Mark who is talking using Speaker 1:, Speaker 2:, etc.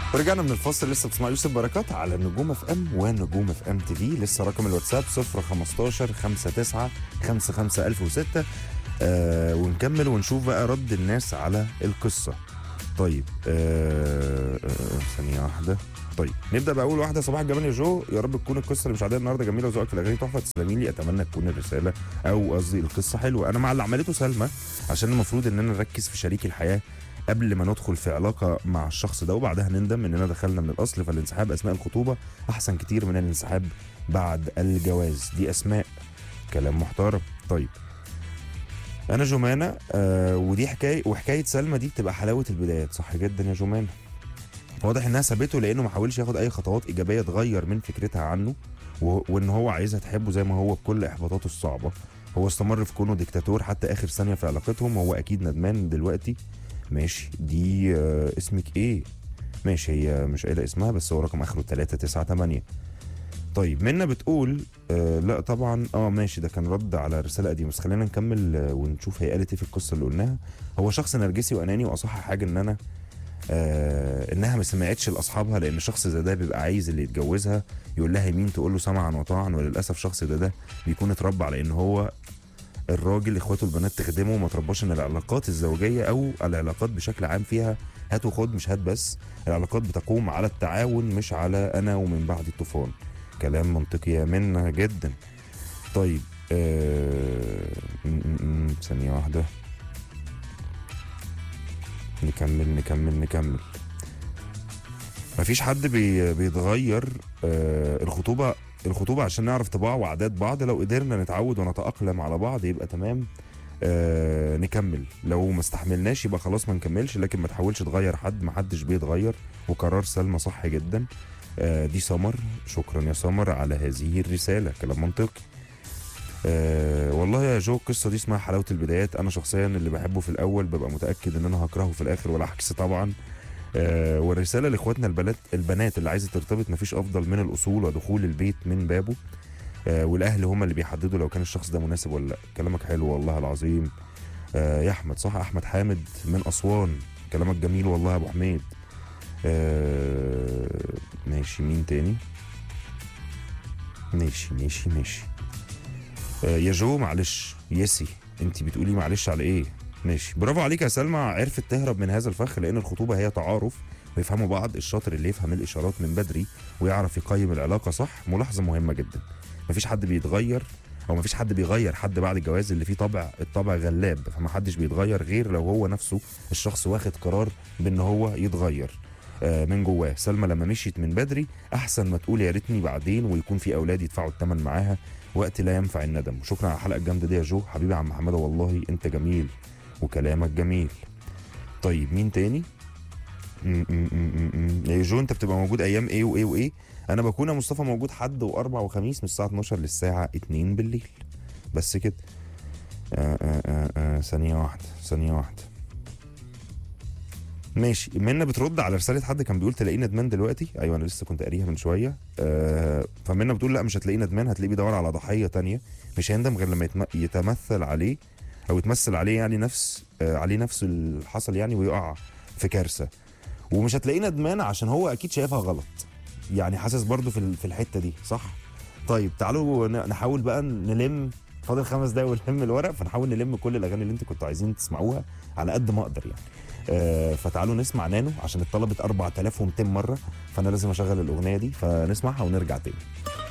Speaker 1: ورجعنا من الفاصل لسه بتسمع يوسف بركات على نجوم اف ام ونجوم اف ام تي في لسه رقم الواتساب 015 59 55006 آه ونكمل ونشوف بقى رد الناس على القصه طيب آه آه ثانيه واحده طيب نبدا باول واحده صباح الجمال يا جو يا رب تكون القصه اللي مش عاديه النهارده جميله وذوقك في الاغاني تحفه تسلمي لي اتمنى تكون الرساله او قصدي القصه حلوه انا مع اللي عملته سلمى عشان المفروض اننا نركز في شريك الحياه قبل ما ندخل في علاقه مع الشخص ده وبعدها نندم اننا دخلنا من الاصل فالانسحاب اثناء الخطوبه احسن كتير من الانسحاب بعد الجواز دي اسماء كلام محترم طيب انا جمانه آه ودي حكايه وحكايه سلمى دي بتبقى حلاوه البدايات صح جدا يا جمانه واضح انها سابته لانه ما حاولش ياخد اي خطوات ايجابيه تغير من فكرتها عنه و- وان هو عايزها تحبه زي ما هو بكل احباطاته الصعبه هو استمر في كونه ديكتاتور حتى اخر ثانيه في علاقتهم هو اكيد ندمان دلوقتي ماشي دي آه اسمك ايه ماشي هي مش قايله اسمها بس هو رقم اخره 398 طيب منا بتقول آه لا طبعا اه ماشي ده كان رد على رساله قديمه بس خلينا نكمل آه ونشوف هي قالت ايه في القصه اللي قلناها هو شخص نرجسي واناني واصح حاجه ان انا آه انها ما سمعتش لاصحابها لان شخص زي ده بيبقى عايز اللي يتجوزها يقول لها يمين تقول له سمعا وطاعا وللاسف شخص ده ده بيكون اتربى على ان هو الراجل اخواته البنات تخدمه وما ترباش ان العلاقات الزوجيه او العلاقات بشكل عام فيها هات وخد مش هات بس العلاقات بتقوم على التعاون مش على انا ومن بعد الطوفان كلام منطقي يا منا جدا طيب آه... م- م- م- ثانيه واحده نكمل نكمل نكمل مفيش حد بي بيتغير آه الخطوبه الخطوبه عشان نعرف طباع وعادات بعض لو قدرنا نتعود ونتاقلم على بعض يبقى تمام آه نكمل لو ما استحملناش يبقى خلاص ما نكملش لكن ما تحاولش تغير حد ما حدش بيتغير وقرار سلمى صح جدا آه دي سمر شكرا يا سمر على هذه الرساله كلام منطقي آه والله يا جو القصه دي اسمها حلاوه البدايات انا شخصيا اللي بحبه في الاول ببقى متاكد ان انا هكرهه في الاخر والعكس طبعا آه والرساله لاخواتنا البنات البنات اللي عايزه ترتبط مفيش افضل من الاصول ودخول البيت من بابه آه والاهل هم اللي بيحددوا لو كان الشخص ده مناسب ولا لا كلامك حلو والله العظيم آه يا احمد صح احمد حامد من اسوان كلامك جميل والله يا ابو حميد آه ماشي مين تاني ماشي ماشي ماشي آه يا جو معلش يسي انت بتقولي معلش على ايه ماشي برافو عليك يا سلمى عرفت تهرب من هذا الفخ لان الخطوبه هي تعارف ويفهموا بعض الشاطر اللي يفهم الاشارات من بدري ويعرف يقيم العلاقه صح ملاحظه مهمه جدا مفيش حد بيتغير او مفيش حد بيغير حد بعد الجواز اللي فيه طبع الطبع غلاب فما حدش بيتغير غير لو هو نفسه الشخص واخد قرار بان هو يتغير آه، من جواه سلمى لما مشيت من بدري احسن ما تقول يا ريتني بعدين ويكون في اولاد يدفعوا الثمن معاها وقت لا ينفع الندم وشكرا على الحلقه الجامده دي يا جو حبيبي يا عم حماده والله انت جميل وكلامك جميل طيب مين تاني م- م- م- م- م. يا جو انت بتبقى موجود ايام ايه وايه وايه انا بكون يا مصطفى موجود حد واربع وخميس من الساعه 12 للساعه 2 بالليل بس كده آه آه آه آه ثانيه واحده ثانيه واحده ماشي منا بترد على رساله حد كان بيقول تلاقيه ندمان دلوقتي ايوه انا لسه كنت قاريها من شويه آه فمنا بتقول لا مش هتلاقيه ندمان هتلاقيه بيدور على ضحيه تانية مش هيندم غير لما يتم- يتمثل عليه او يتمثل عليه يعني نفس آه عليه نفس اللي حصل يعني ويقع في كارثه ومش هتلاقيه ندمان عشان هو اكيد شايفها غلط يعني حاسس برضو في ال- في الحته دي صح طيب تعالوا ن- نحاول بقى نلم فاضل خمس دقايق ونلم الورق فنحاول نلم كل الاغاني اللي انتوا كنتوا عايزين تسمعوها على قد ما اقدر يعني آه فتعالوا نسمع نانو عشان اتطلبت 4200 مره فانا لازم اشغل الاغنيه دي فنسمعها ونرجع تاني